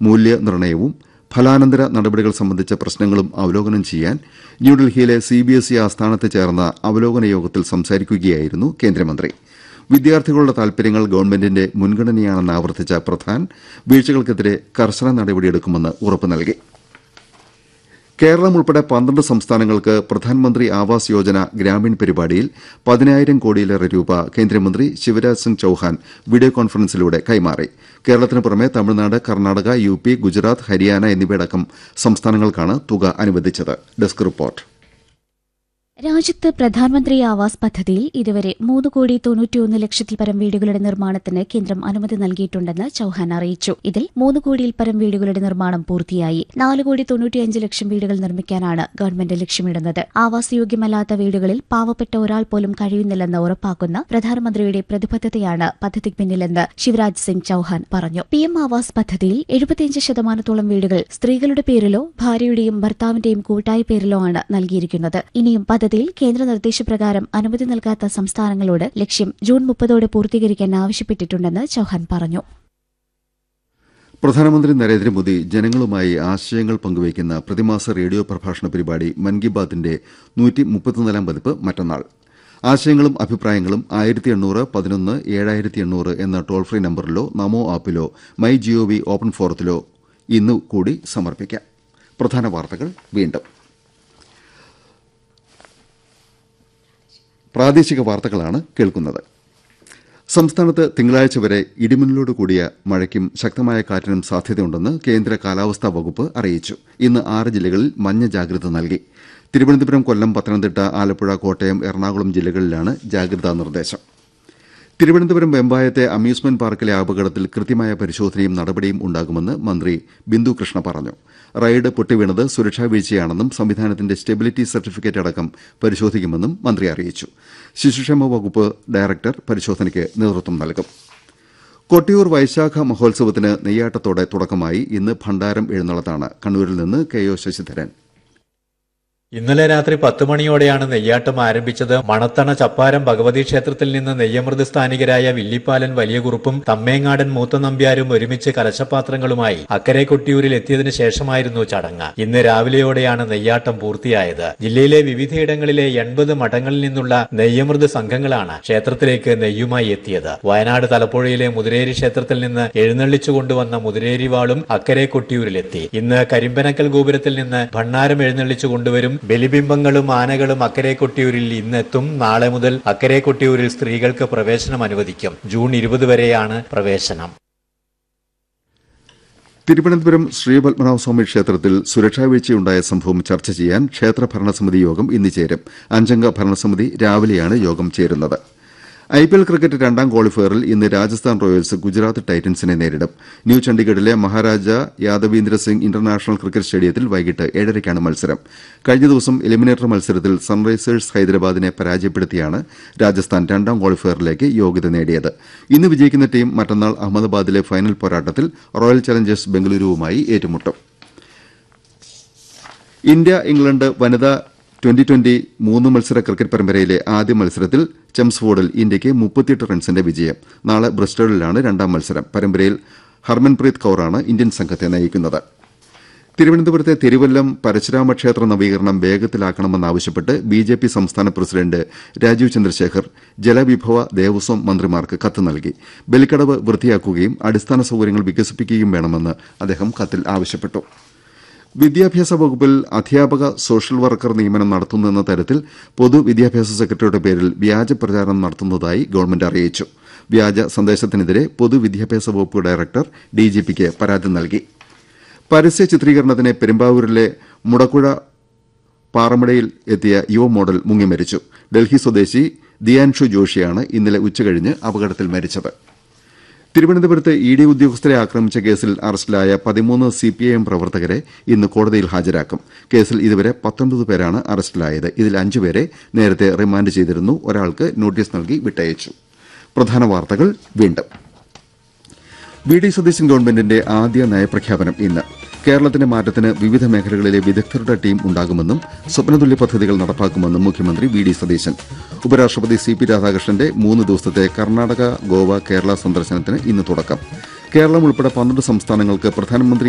മൂല്യനിർണ്ണയവും ഫലാനന്തര നടപടികൾ സംബന്ധിച്ച പ്രശ്നങ്ങളും അവലോകനം ചെയ്യാൻ ന്യൂഡൽഹിയിലെ സിബിഎസ്ഇ ആസ്ഥാനത്ത് ചേർന്ന അവലോകന യോഗത്തിൽ സംസാരിക്കുകയായിരുന്നു കേന്ദ്രമന്ത്രി വിദ്യാർത്ഥികളുടെ താൽപര്യങ്ങൾ ഗവൺമെന്റിന്റെ മുൻഗണനയാണെന്ന് ആവർത്തിച്ച പ്രധാൻ വീഴ്ചകൾക്കെതിരെ കർശന നടപടിയെടുക്കുമെന്ന് ഉറപ്പു നൽകി കേരളം ഉൾപ്പെടെ പന്ത്രണ്ട് സംസ്ഥാനങ്ങൾക്ക് പ്രധാനമന്ത്രി ആവാസ് യോജന ഗ്രാമീൺ പരിപാടിയിൽ പതിനായിരം കോടിയിലേറെ രൂപ കേന്ദ്രമന്ത്രി ശിവരാജ് സിംഗ് ചൌഹാൻ വീഡിയോ കോൺഫറൻസിലൂടെ കൈമാറി കേരളത്തിന് പുറമെ തമിഴ്നാട് കർണാടക യു പി ഗുജറാത്ത് ഹരിയാന എന്നിവയടക്കം സംസ്ഥാനങ്ങൾക്കാണ് തുക അനുവദിച്ചത് ഡെസ്ക് റിപ്പോർട്ട് രാജ്യത്ത് പ്രധാനമന്ത്രി ആവാസ് പദ്ധതിയിൽ ഇതുവരെ മൂന്ന് കോടി തൊണ്ണൂറ്റിയൊന്ന് ലക്ഷത്തിൽ പരം വീടുകളുടെ നിർമ്മാണത്തിന് കേന്ദ്രം അനുമതി നൽകിയിട്ടുണ്ടെന്ന് ചൌഹാൻ അറിയിച്ചു ഇതിൽ മൂന്ന് കോടിയിൽ പരം വീടുകളുടെ നിർമ്മാണം പൂർത്തിയായി നാല് കോടി തൊണ്ണൂറ്റിയഞ്ച് ലക്ഷം വീടുകൾ നിർമ്മിക്കാനാണ് ഗവൺമെന്റ് ലക്ഷ്യമിടുന്നത് ആവാസ് യോഗ്യമല്ലാത്ത വീടുകളിൽ പാവപ്പെട്ട ഒരാൾ പോലും കഴിയുന്നില്ലെന്ന് ഉറപ്പാക്കുന്ന പ്രധാനമന്ത്രിയുടെ പ്രതിബദ്ധതയാണ് പദ്ധതിക്ക് പിന്നിലെന്ന് ശിവരാജ് സിംഗ് ചൌഹാൻ പറഞ്ഞു പി എം ആവാസ് പദ്ധതിയിൽ എഴുപത്തിയഞ്ച് ശതമാനത്തോളം വീടുകൾ സ്ത്രീകളുടെ പേരിലോ ഭാര്യയുടെയും ഭർത്താവിന്റെയും കൂട്ടായ പേരിലോ ആണ് നൽകിയിരിക്കുന്നത് ഇനിയും പദ്ധതിയിൽ കേന്ദ്ര നിർദ്ദേശപ്രകാരം അനുമതി നൽകാത്ത സംസ്ഥാനങ്ങളോട് ലക്ഷ്യം ജൂൺ മുപ്പതോടെ പൂർത്തീകരിക്കാൻ ആവശ്യപ്പെട്ടിട്ടുണ്ടെന്ന് ചൌഹാൻ പറഞ്ഞു പ്രധാനമന്ത്രി നരേന്ദ്രമോദി ജനങ്ങളുമായി ആശയങ്ങൾ പങ്കുവയ്ക്കുന്ന പ്രതിമാസ റേഡിയോ പ്രഭാഷണ പരിപാടി മൻ കി ബാത്തിന്റെ നൂറ്റി മുപ്പത്തിനാലാം പതിപ്പ് മറ്റന്നാൾ ആശയങ്ങളും അഭിപ്രായങ്ങളും ആയിരത്തി എണ്ണൂറ് പതിനൊന്ന് ഏഴായിരത്തി എണ്ണൂറ് എന്ന ടോൾ ഫ്രീ നമ്പറിലോ നമോ ആപ്പിലോ മൈ ജിഒവി ഓപ്പൺ ഫോറത്തിലോ ഇന്ന് കൂടി സമർപ്പിക്കാം പ്രധാന വാർത്തകൾ വീണ്ടും പ്രാദേശിക വാർത്തകളാണ് കേൾക്കുന്നത് സംസ്ഥാനത്ത് തിങ്കളാഴ്ച വരെ ഇടിമിന്നലോട് കൂടിയ മഴയ്ക്കും ശക്തമായ കാറ്റിനും സാധ്യതയുണ്ടെന്ന് കേന്ദ്ര കാലാവസ്ഥാ വകുപ്പ് അറിയിച്ചു ഇന്ന് ആറ് ജില്ലകളിൽ മഞ്ഞ ജാഗ്രത നൽകി തിരുവനന്തപുരം കൊല്ലം പത്തനംതിട്ട ആലപ്പുഴ കോട്ടയം എറണാകുളം ജില്ലകളിലാണ് ജാഗ്രതാ നിർദ്ദേശം തിരുവനന്തപുരം വെമ്പായത്തെ അമ്യൂസ്മെന്റ് പാർക്കിലെ അപകടത്തിൽ കൃത്യമായ പരിശോധനയും നടപടിയും ഉണ്ടാകുമെന്ന് മന്ത്രി ബിന്ദു കൃഷ്ണ പറഞ്ഞു റൈഡ് പൊട്ടിവീണത് സുരക്ഷാ വീഴ്ചയാണെന്നും സംവിധാനത്തിന്റെ സ്റ്റെബിലിറ്റി സർട്ടിഫിക്കറ്റ് അടക്കം പരിശോധിക്കുമെന്നും മന്ത്രി അറിയിച്ചു ശിശുക്ഷേമ വകുപ്പ് ഡയറക്ടർ പരിശോധനയ്ക്ക് നേതൃത്വം നൽകും കൊട്ടിയൂർ വൈശാഖ മഹോത്സവത്തിന് നെയ്യാട്ടത്തോടെ തുടക്കമായി ഇന്ന് ഭണ്ഡാരം എഴുന്നള്ളത്താണ് കണ്ണൂരിൽ നിന്ന് കെ ഒ ശശിധരൻ ഇന്നലെ രാത്രി പത്ത് മണിയോടെയാണ് നെയ്യാട്ടം ആരംഭിച്ചത് മണത്തണ ചപ്പാരം ഭഗവതി ക്ഷേത്രത്തിൽ നിന്ന് നെയ്യമൃത് സ്ഥാനികരായ വില്ലിപ്പാലൻ വലിയ കുറുപ്പും തമ്മേങ്ങാടൻ മൂത്ത നമ്പ്യാരും ഒരുമിച്ച് കലശപാത്രങ്ങളുമായി അക്കരെ കൊട്ടിയൂരിൽ എത്തിയതിനു ശേഷമായിരുന്നു ചടങ്ങ് ഇന്ന് രാവിലെയോടെയാണ് നെയ്യാട്ടം പൂർത്തിയായത് ജില്ലയിലെ വിവിധയിടങ്ങളിലെ എൺപത് മഠങ്ങളിൽ നിന്നുള്ള നെയ്യമൃത് സംഘങ്ങളാണ് ക്ഷേത്രത്തിലേക്ക് നെയ്യുമായി എത്തിയത് വയനാട് തലപ്പുഴയിലെ മുതിരേരി ക്ഷേത്രത്തിൽ നിന്ന് എഴുന്നള്ളിച്ചു കൊണ്ടുവന്ന മുതിരേരി വാളും അക്കരെ കൊട്ടിയൂരിലെത്തി ഇന്ന് കരിമ്പനക്കൽ ഗോപുരത്തിൽ നിന്ന് ഭണ്ണാരം എഴുന്നള്ളിച്ചു കൊണ്ടുവരും ബലിബിംബങ്ങളും ആനകളും അക്കരെ കൊട്ടിയൂരിൽ ഇന്നെത്തും നാളെ മുതൽ അക്കരെ കൊട്ടിയൂരിൽ സ്ത്രീകൾക്ക് പ്രവേശനം അനുവദിക്കും ജൂൺ ഇരുപത് വരെയാണ് പ്രവേശനം തിരുവനന്തപുരം ശ്രീപത്മനാഭസ്വാമി ക്ഷേത്രത്തിൽ സുരക്ഷാ വീഴ്ചയുണ്ടായ സംഭവം ചർച്ച ചെയ്യാൻ ക്ഷേത്ര ഭരണസമിതി യോഗം ഇന്ന് ചേരും അഞ്ചംഗ ഭരണസമിതി രാവിലെയാണ് യോഗം ചേരുന്നത് ഐപിഎൽ ക്രിക്കറ്റ് രണ്ടാം ക്വാളിഫയറിൽ ഇന്ന് രാജസ്ഥാൻ റോയൽസ് ഗുജറാത്ത് ടൈറ്റൻസിനെ നേരിടും ന്യൂ ചണ്ഡീഗഡിലെ മഹാരാജ യാദവീന്ദ്ര സിംഗ് ഇന്റർനാഷണൽ ക്രിക്കറ്റ് സ്റ്റേഡിയത്തിൽ വൈകിട്ട് ഏഴരയ്ക്കാണ് മത്സരം കഴിഞ്ഞ ദിവസം എലിമിനേറ്റർ മത്സരത്തിൽ സൺറൈസേഴ്സ് ഹൈദരാബാദിനെ പരാജയപ്പെടുത്തിയാണ് രാജസ്ഥാൻ രണ്ടാം ക്വാളിഫയറിലേക്ക് യോഗ്യത നേടിയത് ഇന്ന് വിജയിക്കുന്ന ടീം മറ്റന്നാൾ അഹമ്മദാബാദിലെ ഫൈനൽ പോരാട്ടത്തിൽ റോയൽ ചലഞ്ചേഴ്സ് ബംഗളൂരുവുമായി ഏറ്റുമുട്ടും ഇന്ത്യ ഇംഗ്ലണ്ട് വനിതാ ട്വന്റി ട്വന്റി മൂന്ന് മത്സര ക്രിക്കറ്റ് പരമ്പരയിലെ ആദ്യ മത്സരത്തിൽ ചെംസ്ഫോർഡിൽ ഇന്ത്യയ്ക്ക് മുപ്പത്തിയെട്ട് റൺസിന്റെ വിജയം നാളെ ബ്രിസ്റ്റോളിലാണ് രണ്ടാം മത്സരം പരമ്പരയിൽ ഹർമൻപ്രീത് കൌറാണ് ഇന്ത്യൻ സംഘത്തെ നയിക്കുന്നത് തിരുവനന്തപുരത്തെ തിരുവല്ലം പരശുരാമ ക്ഷേത്ര നവീകരണം വേഗത്തിലാക്കണമെന്നാവശ്യപ്പെട്ട് ബി ജെ പി സംസ്ഥാന പ്രസിഡന്റ് രാജീവ് ചന്ദ്രശേഖർ ജലവിഭവ ദേവസ്വം മന്ത്രിമാർക്ക് കത്ത് നൽകി ബലിക്കടവ് വൃത്തിയാക്കുകയും അടിസ്ഥാന സൌകര്യങ്ങൾ വികസിപ്പിക്കുകയും വേണമെന്ന് അദ്ദേഹം കത്തിൽ ആവശ്യപ്പെട്ടു വിദ്യാഭ്യാസ വകുപ്പിൽ അധ്യാപക സോഷ്യൽ വർക്കർ നിയമനം നടത്തുന്നെന്ന തരത്തിൽ പൊതുവിദ്യാഭ്യാസ സെക്രട്ടറിയുടെ പേരിൽ വ്യാജ പ്രചാരണം നടത്തുന്നതായി ഗവൺമെന്റ് അറിയിച്ചു വ്യാജ സന്ദേശത്തിനെതിരെ പൊതുവിദ്യാഭ്യാസ വകുപ്പ് ഡയറക്ടർ ഡിജിപിക്ക് പരാതി നൽകി പരസ്യ ചിത്രീകരണത്തിന് പെരുമ്പാവൂരിലെ മുടക്കുഴ പാറമടയിൽ എത്തിയ യുവ മോഡൽ മുങ്ങി മരിച്ചു ഡൽഹി സ്വദേശി ദിയാൻഷു ജോഷിയാണ് ഇന്നലെ ഉച്ചകഴിഞ്ഞ് അപകടത്തിൽ മരിച്ചത് തിരുവനന്തപുരത്ത് ഇ ഡി ഉദ്യോഗസ്ഥരെ ആക്രമിച്ച കേസിൽ അറസ്റ്റിലായ പതിമൂന്ന് സിപിഐഎം പ്രവർത്തകരെ ഇന്ന് കോടതിയിൽ ഹാജരാക്കും കേസിൽ ഇതുവരെ പത്തൊൻപത് പേരാണ് അറസ്റ്റിലായത് ഇതിൽ അഞ്ചുപേരെ നേരത്തെ റിമാൻഡ് ചെയ്തിരുന്നു ഒരാൾക്ക് നോട്ടീസ് നൽകി വിട്ടയച്ചു പ്രധാന വാർത്തകൾ വീണ്ടും വി ഡി സതീശൻ ഗവൺമെന്റിന്റെ ആദ്യ നയപ്രഖ്യാപനം ഇന്ന് കേരളത്തിന്റെ മാറ്റത്തിന് വിവിധ മേഖലകളിലെ വിദഗ്ധരുടെ ടീം ഉണ്ടാകുമെന്നും സ്വപ്നതുല്യ പദ്ധതികൾ നടപ്പാക്കുമെന്നും മുഖ്യമന്ത്രി വി ഡി സതീശൻ ഉപരാഷ്ട്രപതി സി പി രാധാകൃഷ്ണന്റെ മൂന്ന് ദിവസത്തെ കർണാടക ഗോവ കേരള സന്ദർശനത്തിന് ഇന്ന് തുടക്കം കേരളം ഉൾപ്പെടെ പന്ത്രണ്ട് സംസ്ഥാനങ്ങൾക്ക് പ്രധാനമന്ത്രി